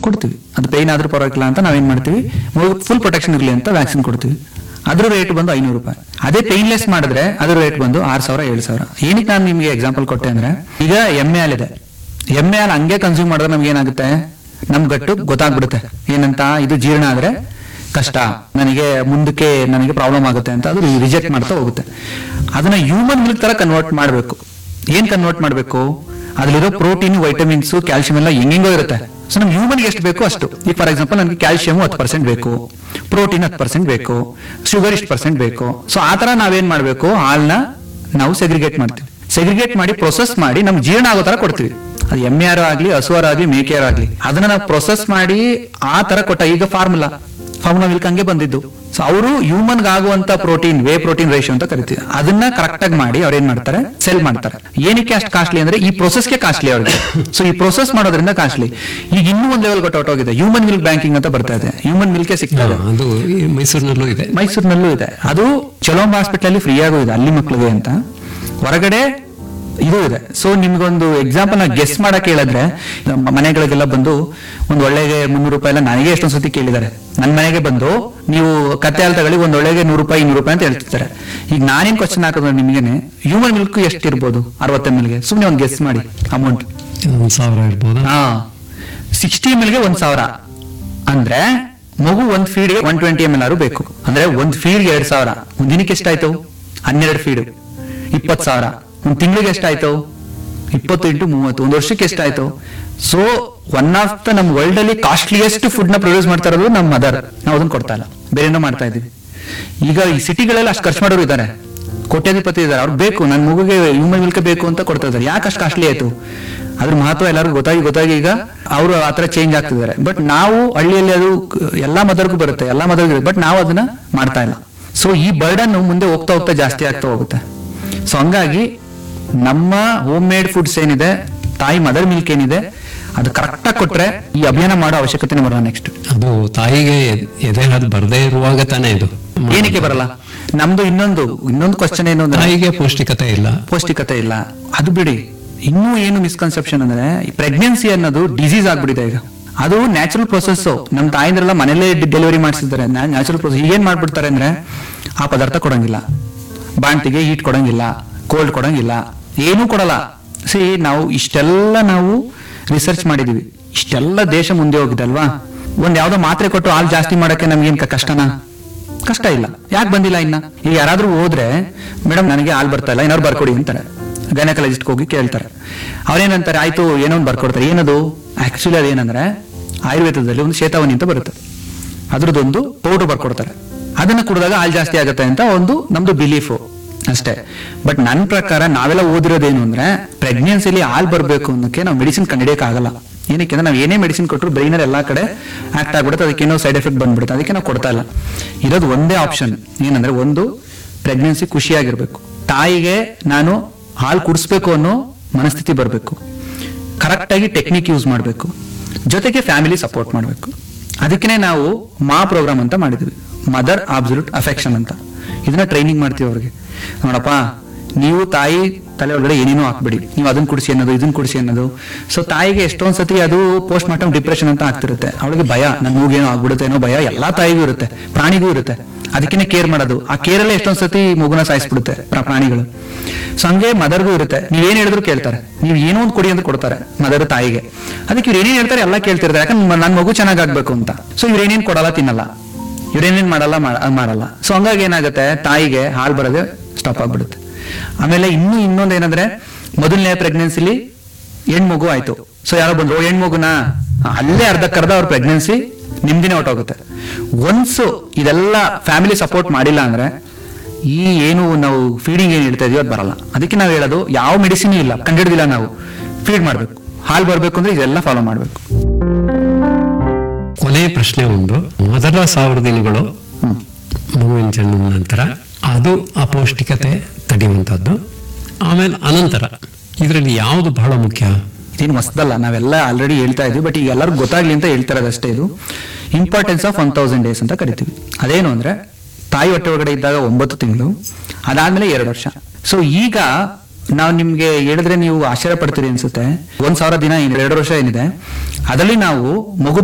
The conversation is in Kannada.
ಕೊಡ್ತೀವಿ ಅದು ಪೇಯ್ನ್ ಆದ್ರೂ ಪರವಾಗಿಲ್ಲ ಅಂತ ನಾವೇನ್ ಮಾಡ್ತೀವಿ ಫುಲ್ ಪ್ರೊಟೆಕ್ಷನ್ ಇರಲಿ ಅಂತ ವ್ಯಾಕ್ಸಿನ್ ಕೊಡ್ತೀವಿ ಅದ್ರ ರೇಟ್ ಬಂದು ಐನೂರು ರೂಪಾಯಿ ಅದೇ ಪೇನ್ಲೆಸ್ ಮಾಡಿದ್ರೆ ಅದ್ರ ರೇಟ್ ಬಂದು ಆರ್ ಸಾವಿರ ಏಳು ಸಾವಿರ ಏನಕ್ಕೆ ನಾನು ನಿಮ್ಗೆ ಎಕ್ಸಾಂಪಲ್ ಕೊಟ್ಟೆ ಅಂದ್ರೆ ಈಗ ಎಮ್ಮೆ ಹಾಲಿದೆ ಎಮ್ಮೆ ಹಾಲು ಹಂಗೆ ಕನ್ಸ್ಯೂಮ್ ಮಾಡಿದ್ರೆ ನಮ್ಗೆ ಏನಾಗುತ್ತೆ ನಮ್ ಗಟ್ಟು ಗೊತ್ತಾಗ್ಬಿಡುತ್ತೆ ಏನಂತ ಇದು ಜೀರ್ಣ ಆದ್ರೆ ಕಷ್ಟ ನನಗೆ ಮುಂದಕ್ಕೆ ನನಗೆ ಪ್ರಾಬ್ಲಮ್ ಆಗುತ್ತೆ ಅಂತ ಅದು ರಿಜೆಕ್ಟ್ ಮಾಡ್ತಾ ಹೋಗುತ್ತೆ ಅದನ್ನ ಹ್ಯೂಮನ್ ಮಿಲ್ಕ್ ತರ ಕನ್ವರ್ಟ್ ಮಾಡಬೇಕು ಏನ್ ಕನ್ವರ್ಟ್ ಮಾಡಬೇಕು ಅದ್ರಲ್ಲಿರೋ ಪ್ರೋಟೀನ್ ವೈಟಮಿನ್ಸ್ ಕ್ಯಾಲ್ಸಿಯಂ ಎಲ್ಲ ಹೆಂಗೆಂಗೋ ಇರುತ್ತೆ ಸೊ ನಮ್ಗೆ ಹ್ಯೂಮನ್ಗೆ ಎಷ್ಟು ಬೇಕು ಅಷ್ಟು ಈಗ ಫಾರ್ ಎಕ್ಸಾಂಪಲ್ ನನಗೆ ಕ್ಯಾಲ್ಸಿಯಂ ಹತ್ತು ಪರ್ಸೆಂಟ್ ಬೇಕು ಪ್ರೋಟೀನ್ ಹತ್ತು ಪರ್ಸೆಂಟ್ ಬೇಕು ಶುಗರ್ ಇಷ್ಟು ಪರ್ಸೆಂಟ್ ಬೇಕು ಸೊ ಆ ತರ ನಾವೇನ್ ಮಾಡ್ಬೇಕು ಹಾಲ್ನ ನಾವು ಸೆಗ್ರಿಗೇಟ್ ಮಾಡ್ತೀವಿ ಸೆಗ್ರಿಗೇಟ್ ಮಾಡಿ ಪ್ರೊಸೆಸ್ ಮಾಡಿ ನಮ್ಗೆ ಜೀರ್ಣ ಆಗೋ ತರ ಕೊಡ್ತೀವಿ ಅದು ಎಮ್ಮೆ ಯಾರೋ ಆಗ್ಲಿ ಹಸುವಾರ ಆಗ್ಲಿ ಮೇಕೆಯಾರೋ ಆಗ್ಲಿ ಅದನ್ನ ನಾವು ಪ್ರೊಸೆಸ್ ಮಾಡಿ ಆ ತರ ಕೊಟ್ಟ ಈಗ ಫಾರ್ಮುಲಾ ಫಾರ್ಮುಲಾ ಮಿಲ್ಕ್ ಹಂಗೆ ಬಂದಿದ್ದು ಸೊ ಅವರು ಹ್ಯೂಮನ್ ಆಗುವಂತ ಪ್ರೋಟೀನ್ ವೇ ಪ್ರೋಟೀನ್ ರೇಷಿಯೋ ಅಂತ ಕರಿತೀವಿ ಅದನ್ನ ಕರೆಕ್ಟ್ ಆಗಿ ಮಾಡಿ ಅವ್ರು ಏನ್ ಮಾಡ್ತಾರೆ ಸೆಲ್ ಮಾಡ್ತಾರೆ ಏನಕ್ಕೆ ಅಷ್ಟು ಕಾಸ್ಟ್ಲಿ ಅಂದ್ರೆ ಈ ಪ್ರೊಸೆಸ್ಗೆ ಕಾಸ್ಟ್ಲಿ ಅವ್ರಿಗೆ ಸೊ ಈ ಪ್ರೊಸೆಸ್ ಮಾಡೋದ್ರಿಂದ ಕಾಸ್ಟ್ಲಿ ಈಗ ಇನ್ನೂ ಒಂದ್ ಲೆವೆಲ್ ಕೊಟ್ಟು ಹೊರಟೋಗಿದೆ ಹ್ಯೂಮನ್ ಮಿಲ್ಕ್ ಬ್ಯಾಂಕಿಂಗ್ ಅಂತ ಬರ್ತಾ ಇದೆ ಹ್ಯೂಮನ್ ಮಿಲ್ಕೆ ಸಿಗ್ತಾ ಇದೆ ಅದು ಈ ಮೈಸೂರಿನಲ್ಲೂ ಇದೆ ಮೈಸೂರಿನಲ್ಲೂ ಇದೆ ಅದು ಚಲೋಂಬ ಹಾಸ್ಪಿಟಲ್ ಅಲ್ಲಿ ಫ್ರೀ ಆಗೂ ಇದೆ ಅಲ್ಲಿ ಮಕ್ಳಿಗೆ ಅಂತ ಹೊರಗಡೆ ಇದು ಇದೆ ಸೊ ನಿಮ್ಗೊಂದು ಎಕ್ಸಾಂಪಲ್ ನಾ ಗೆಸ್ ಮಾಡಕ್ ಹೇಳಿದ್ರೆ ನಮ್ಮ ಮನೆಗಳಿಗೆಲ್ಲ ಬಂದು ಒಂದ್ ಒಳ್ಳೆಗೆ ಮುನ್ನೂರು ರೂಪಾಯಿ ಎಲ್ಲ ನನಗೆ ಎಷ್ಟೊಂದ್ ಸತಿ ಕೇಳಿದ್ದಾರೆ ನನ್ನ ಮನೆಗೆ ಬಂದು ನೀವು ಕತ್ತೆ ಹಾಲು ತಗೊಳ್ಳಿ ಒಂದ್ ಒಳ್ಳೆಗೆ ನೂರು ರೂಪಾಯಿ ಇನ್ನೂರು ರೂಪಾಯಿ ಅಂತ ಹೇಳ್ತಿರ್ತಾರೆ ಈಗ ನಾನೇನ್ ಕ್ವಶನ್ ಹಾಕಿದ್ರೆ ನಿಮ್ಗೆನೆ ಹ್ಯೂಮನ್ ಮಿಲ್ಕ್ ಎಷ್ಟಿರ್ಬೋದು ಅರವತ್ತು ಎಮ್ ಎಲ್ಗೆ ಸುಮ್ನೆ ಒಂದ್ ಗೆಸ್ ಮಾಡಿ ಅಮೌಂಟ್ ಒಂದ್ ಸಾವಿರ ಇರ್ಬೋದಾ ಹಾ ಸಿಕ್ಸ್ಟಿ ಎಮ್ ಎಲ್ಗೆ ಒಂದ್ ಸಾವಿರ ಅಂದ್ರೆ ಮಗು ಒಂದ್ ಫೀಡ್ಗೆ ಒನ್ ಟ್ವೆಂಟಿ ಎಮ್ ಎಲ್ ಆರು ಬೇಕು ಅಂದ್ರೆ ಒಂದ್ ಫೀಡ್ಗೆ ಎರಡ್ ಸಾವಿರ ಒಂದ್ ದಿನಕ್ಕೆ ಎಷ್ಟಾಯ್ತು ಹನ್ನೆರಡು ಫೀಡ್ ಇಪ್ಪತ್ ಸಾವಿರ ಒಂದ್ ತಿಂಗಳಿಗೆ ಎಷ್ಟಾಯ್ತು ಇಪ್ಪತ್ತು ಇಂಟು ಮೂವತ್ತು ಒಂದ್ ವರ್ಷಕ್ಕೆ ಎಷ್ಟಾಯ್ತು ಸೊ ಒನ್ ಆಫ್ ದ ನಮ್ ವರ್ಲ್ಡ್ ಅಲ್ಲಿ ಕಾಸ್ಟ್ಲಿಯೆಸ್ಟ್ ಫುಡ್ ನ ಪ್ರೊಡ್ಯೂಸ್ ಮಾಡ್ತಾ ಇರೋದು ನಮ್ಮ ಮದರ್ ನಾವು ಅದನ್ನ ಕೊಡ್ತಾ ಇಲ್ಲ ಬೇರೆನೋ ಮಾಡ್ತಾ ಇದೀವಿ ಈಗ ಈ ಸಿಟಿಗಳೆಲ್ಲ ಅಷ್ಟು ಖರ್ಚು ಮಾಡೋರು ಇದ್ದಾರೆ ಕೋಟ್ಯಾಧಿಪತಿ ಇದ್ದಾರೆ ಅವ್ರಿಗೆ ಬೇಕು ನನ್ನ ಮಗುಗೆ ಹ್ಯೂಮನ್ ಮಿಲ್ಕ್ ಬೇಕು ಅಂತ ಕೊಡ್ತಾ ಇದ್ದಾರೆ ಯಾಕೆ ಅಷ್ಟು ಕಾಸ್ಟ್ಲಿ ಆಯ್ತು ಅದ್ರ ಮಹತ್ವ ಎಲ್ಲರಿಗೂ ಗೊತ್ತಾಗಿ ಗೊತ್ತಾಗಿ ಈಗ ಅವರು ಆತರ ಚೇಂಜ್ ಆಗ್ತಿದ್ದಾರೆ ಬಟ್ ನಾವು ಹಳ್ಳಿಯಲ್ಲಿ ಅದು ಕ- ಎಲ್ಲಾ ಮದರ್ಗೂ ಬರುತ್ತೆ ಎಲ್ಲಾ ಮದರ್ಗೂ ಬಟ್ ನಾವು ಅದನ್ನ ಮಾಡ್ತಾ ಇಲ್ಲ ಸೊ ಈ ಬರ್ಡನ್ ಮುಂದೆ ಹೋಗ್ತಾ ಹೋಗ್ತಾ ಜಾಸ್ತಿ ಆಗ್ತಾ ಹೋಗುತ್ತೆ ಸೊ ಹಂಗಾಗಿ ನಮ್ಮ ಹೋಮ್ ಮೇಡ್ ಫುಡ್ಸ್ ಏನಿದೆ ತಾಯಿ ಮದರ್ ಮಿಲ್ಕ್ ಏನಿದೆ ಅದು ಕರೆಕ್ಟ್ ಆಗಿ ಕೊಟ್ರೆ ಈ ಅಭಿಯಾನ ಮಾಡೋ ಅವಶ್ಯಕತೆನೇ ಬರೋಣ ನೆಕ್ಸ್ಟ್ ಅದು ತಾಯಿಗೆ ಎದೆ- ಎದೆ ಹಾಲು ಬರದೇ ಇರುವಾಗ ತಾನೇ ಇದು ಏನಕ್ಕೆ ಬರಲ್ಲ ನಮ್ದು ಇನ್ನೊಂದು ಇನ್ನೊಂದು ಕ್ವಶನ್ ಏನು ಅಂದ್ರೆ ತಾಯಿಗೆ ಪೌಷ್ಟಿಕತೆ ಇಲ್ಲ ಪೌಷ್ಟಿಕತೆ ಇಲ್ಲ ಅದು ಬಿಡಿ ಇನ್ನೂ ಏನು ಮಿಸ್ಕನ್ಸೆಪ್ಷನ್ ಅಂದ್ರೆ ಪ್ರೆಗ್ನೆನ್ಸಿ ಅನ್ನೋದು ಡಿಸೀಸ್ ಆಗ್ಬಿಟ್ಟಿದೆ ಈಗ ಅದು ನ್ಯಾಚುರಲ್ ಪ್ರೊಸೆಸ್ ನಮ್ ತಾಯಿಂದ್ರೆಲ್ಲ ಮನೇಲೇ ಡೆಲಿವರಿ ಮಾಡಿಸಿದ್ದಾರೆ ನ್ಯಾಚುರಲ್ ಪ್ರೊಸೆಸ್ ಏನ್ ಮಾಡ್ಬಿಡ್ತಾರೆ ಅಂದ್ರೆ ಆ ಪದಾರ್ಥ ಕೊಡಂಗಿಲ್ಲ ಬಾಣ್ತಿಗೆ ಹೀಟ್ ಕೊಡಂಗಿಲ್ಲ ಕೋಲ್ಡ್ ಕೊಡಂಗಿಲ್ಲ ಏನೂ ಕೊಡಲ್ಲ ಸಿ ನಾವು ಇಷ್ಟೆಲ್ಲ ನಾವು ರಿಸರ್ಚ್ ಮಾಡಿದೀವಿ ಇಷ್ಟೆಲ್ಲ ದೇಶ ಮುಂದೆ ಹೋಗಿದೆ ಅಲ್ವಾ ಒಂದ್ ಯಾವ್ದೋ ಮಾತ್ರೆ ಕೊಟ್ಟು ಹಾಲು ಜಾಸ್ತಿ ಮಾಡಕ್ಕೆ ನಮ್ಗೇನ್ ಕ- ಕಷ್ಟನಾ ಕಷ್ಟ ಇಲ್ಲ ಯಾಕೆ ಬಂದಿಲ್ಲ ಇನ್ನ ಈಗ ಯಾರಾದ್ರೂ ಹೋದ್ರೆ ಮೇಡಮ್ ನನಗೆ ಹಾಲು ಬರ್ತಾ ಇಲ್ಲ ಏನಾದ್ರು ಬರ್ಕೊಡಿ ಅಂತಾರೆ ಗೈನಕಾಲಜಿಸ್ಟ್ ಹೋಗಿ ಕೇಳ್ತಾರೆ ಅವ್ರೇನಂತಾರೆ ಆಯ್ತು ಏನೋ ಒಂದು ಬರ್ಕೊಡ್ತಾರೆ ಏನದು ಆಕ್ಚುಲಿ ಅದೇನಂದ್ರೆ ಆಯುರ್ವೇದದಲ್ಲಿ ಒಂದು ಶೇತಾವನಿ ಅಂತ ಬರುತ್ತೆ ಅದ್ರದ್ದೊಂದು ಪೌಡರ್ ಬರ್ಕೊಡ್ತಾರೆ ಅದನ್ನ ಕುಡಿದಾಗ ಹಾಲು ಜಾಸ್ತಿ ಆಗುತ್ತೆ ಅಂತ ಒಂದು ನಮ್ದು ಬಿಲೀಫು ಅಷ್ಟೇ ಬಟ್ ನನ್ನ ಪ್ರಕಾರ ನಾವೆಲ್ಲ ಓದಿರೋದೇನು ಅಂದ್ರೆ ಪ್ರೆಗ್ನೆನ್ಸಿಲಿ ಹಾಲು ಬರಬೇಕು ಅನ್ನೋಕೆ ನಾವು ಮೆಡಿಸಿನ್ ಕಂಡಿಡಿಯಕ್ಕೆ ಆಗಲ್ಲ ಏನಕ್ಕೆ ಅಂದ್ರೆ ನಾವು ಏನೇ ಮೆಡಿಸಿನ್ ಕೊಟ್ಟರು ಬ್ರೈನಲ್ಲಿ ಎಲ್ಲಾ ಕಡೆ ಆಕ್ಟ್ ಆಗ್ಬಿಡುತ್ತೆ ಅದಕ್ಕೆ ಏನೋ ಸೈಡ್ ಎಫೆಕ್ಟ್ ಬಂದ್ಬಿಡುತ್ತೆ ಅದಕ್ಕೆ ನಾವು ಕೊಡ್ತಾ ಇಲ್ಲ ಇರೋದು ಒಂದೇ ಆಪ್ಷನ್ ಏನಂದ್ರೆ ಒಂದು ಪ್ರೆಗ್ನೆನ್ಸಿ ಖುಷಿಯಾಗಿರ್ಬೇಕು ತಾಯಿಗೆ ನಾನು ಹಾಲು ಕುಡಿಸ್ಬೇಕು ಅನ್ನೋ ಮನಸ್ಥಿತಿ ಬರಬೇಕು ಕರೆಕ್ಟಾಗಿ ಟೆಕ್ನಿಕ್ ಯೂಸ್ ಮಾಡಬೇಕು ಜೊತೆಗೆ ಫ್ಯಾಮಿಲಿ ಸಪೋರ್ಟ್ ಮಾಡಬೇಕು ಅದಕ್ಕೆ ನಾವು ಮಾ ಪ್ರೋಗ್ರಾಮ್ ಅಂತ ಮಾಡಿದ್ವಿ ಮದರ್ ಅಬ್ಸಲ್ಯೂಟ್ ಅಫೆಕ್ಷನ್ ಅಂತ ಇದನ್ನ ಟ್ರೈನಿಂಗ್ ಮಾಡ್ತೀವಿ ಅವ್ರಿಗೆ ನೋಡಪ್ಪ ನೀವು ತಾಯಿ ತಲೆ ಒಳಗಡೆ ಏನೇನೋ ಹಾಕ್ಬಿಡಿ ನೀವು ಅದನ್ನ ಕುಡಿಸಿ ಅನ್ನೋದು ಇದನ್ನ ಕುಡಿಸಿ ಅನ್ನೋದು ಸೊ ತಾಯಿಗೆ ಎಷ್ಟೊಂದ್ ಸತಿ ಅದು ಪೋಸ್ಟ್ ಮಾರ್ಟಮ್ ಡಿಪ್ರೆಷನ್ ಅಂತ ಆಗ್ತಿರುತ್ತೆ ಅವಳಿಗೆ ಭಯ ನನ್ನ ಮೂಗೇನೋ ಆಗ್ಬಿಡುತ್ತೆ ಅನ್ನೋ ಭಯ ಎಲ್ಲಾ ತಾಯಿಗೂ ಇರುತ್ತೆ ಪ್ರಾಣಿಗೂ ಇರುತ್ತೆ ಅದಕ್ಕೆ ಕೇರ್ ಮಾಡೋದು ಆ ಕೇರಲ್ಲೇ ಎಷ್ಟೊಂದ್ ಸತಿ ಮಗುನ ಸಾಯಿಸ್ಬಿಡುತ್ತೆ ಪ್ರ- ಪ್ರಾಣಿಗಳು ಸೊ ಹಂಗೆ ಮದರ್ಗೂ ಇರುತ್ತೆ ನೀವೇನ್ ಹೇಳಿದ್ರು ಕೇಳ್ತಾರೆ ನೀವು ಏನೋ ಒಂದು ಕೊಡಿ ಅಂತ ಕೊಡ್ತಾರೆ ಮದರ್ ತಾಯಿಗೆ ಅದಕ್ಕೆ ಇವ್ರು ಏನೇನ್ ಹೇಳ್ತಾರೆ ಎಲ್ಲ ಕೇಳ್ತಿರ್ತಾರೆ ಯಾಕಂದ್ರೆ ನನ್ನ ಮಗು ಚೆನ್ನಾಗಾಗ್ಬೇಕು ಅಂತ ಸೊ ಇವ್ರು ಏನೇನ್ ಕೊಡಲ್ಲ ತಿನ್ನಲ್ಲ ಇವ್ರೇನೇನ್ ಮಾಡಲ್ಲ ಮಾಡ- ಅದ್ ಮಾಡಲ್ಲ ಸೊ ಹಂಗಾಗಿ ಏನಾಗುತ್ತೆ ತಾಯಿಗೆ ಹಾಲು ಬರೋದೇ ಸ್ಟಾಪ್ ಆಗ್ಬಿಡುತ್ತೆ ಆಮೇಲೆ ಇನ್ನೂ ಇನ್ನೊಂದು ಏನಂದ್ರೆ ಮೊದಲನೇ ಪ್ರೆಗ್ನೆನ್ಸಿಲಿ ಹೆಣ್ಮಗು ಆಯ್ತು ಸೊ ಯಾರೋ ಬಂದ್ರು "ಓ, ಹೆಣ್ಮಗುನ ಅಲ್ಲೇ ಅರ್ಧಕ್ಕರ್ಧ ಅವ್ರ ಪ್ರೆಗ್ನೆನ್ಸಿ ನಿಮ್ದಿನೇ ಹೊಟ್ಟೋಗುತ್ತೆ ಒನ್ಸ್ ಇದೆಲ್ಲ ಫ್ಯಾಮಿಲಿ ಸಪೋರ್ಟ್ ಮಾಡಿಲ್ಲ ಅಂದ್ರೆ ಈ ಏನು ನಾವು ಫೀಡಿಂಗ್ ಏನ್ ಹೇಳ್ತಾ ಇದೀವಿ ಅದು ಬರಲ್ಲ ಅದಕ್ಕೆ ನಾವು ಹೇಳೋದು ಯಾವ ಮೆಡಿಸಿನ್ ಇಲ್ಲ ಕಂಡಿಡ್ದಿಲ್ಲ ನಾವು ಫೀಡ್ ಮಾಡ್ಬೇಕು ಹಾಲು ಬರ್ಬೇಕು ಅಂದ್ರೆ ಇದೆಲ್ಲ ಫಾಲೋ ಮಾಡ್ಬೇಕು ಕೊನೆ ಪ್ರಶ್ನೆ ಒಂದು ಮೊದಲ ಸಾವಿರ ದಿನಗಳು ಹ್ಮ್ ಮಗುವಿನ ಜನ್ಮದ ನಂತರ ಅದು ಅಪೌಷ್ಟಿಕತೆ ತಡೆಯುವಂಥದ್ದು ಆಮೇಲೆ ಅನಂತರ ಇದರಲ್ಲಿ ಯಾವುದು ಬಹಳ ಮುಖ್ಯ ಇದೇನು ಹೊಸದಲ್ಲ ನಾವೆಲ್ಲ ಆಲ್ರೆಡಿ ಹೇಳ್ತಾ ಇದ್ವಿ ಬಟ್ ಈಗ ಎಲ್ಲರಿಗೂ ಗೊತ್ತಾಗ್ಲಿ ಅಂತ ಹೇಳ್ತಾ ಇರೋದಷ್ಟೇ ಇದು importance of one thousand days ಅಂತ ಕರಿತೀವಿ ಅದೇನು ಅಂದ್ರೆ ತಾಯಿ ಹೊಟ್ಟೆ ಒಳಗಡೆ ಇದ್ದಾಗ ಒಂಬತ್ತು ತಿಂಗಳು ಅದಾದ್ಮೇಲೆ ಎರಡು ವರ್ಷ ಸೊ ಈಗ ನಾವು ನಿಮ್ಗೆ ಹೇಳಿದ್ರೆ ನೀವು ಆಶ್ಚರ್ಯ ಪಡ್ತೀರಿ ಅನ್ಸುತ್ತೆ ಒಂದ್ ಸಾವಿರ ದಿನ ಏನ್- ಎರಡು ವರ್ಷ ಏನಿದೆ ಅದರಲ್ಲಿ ನಾವು ಮಗು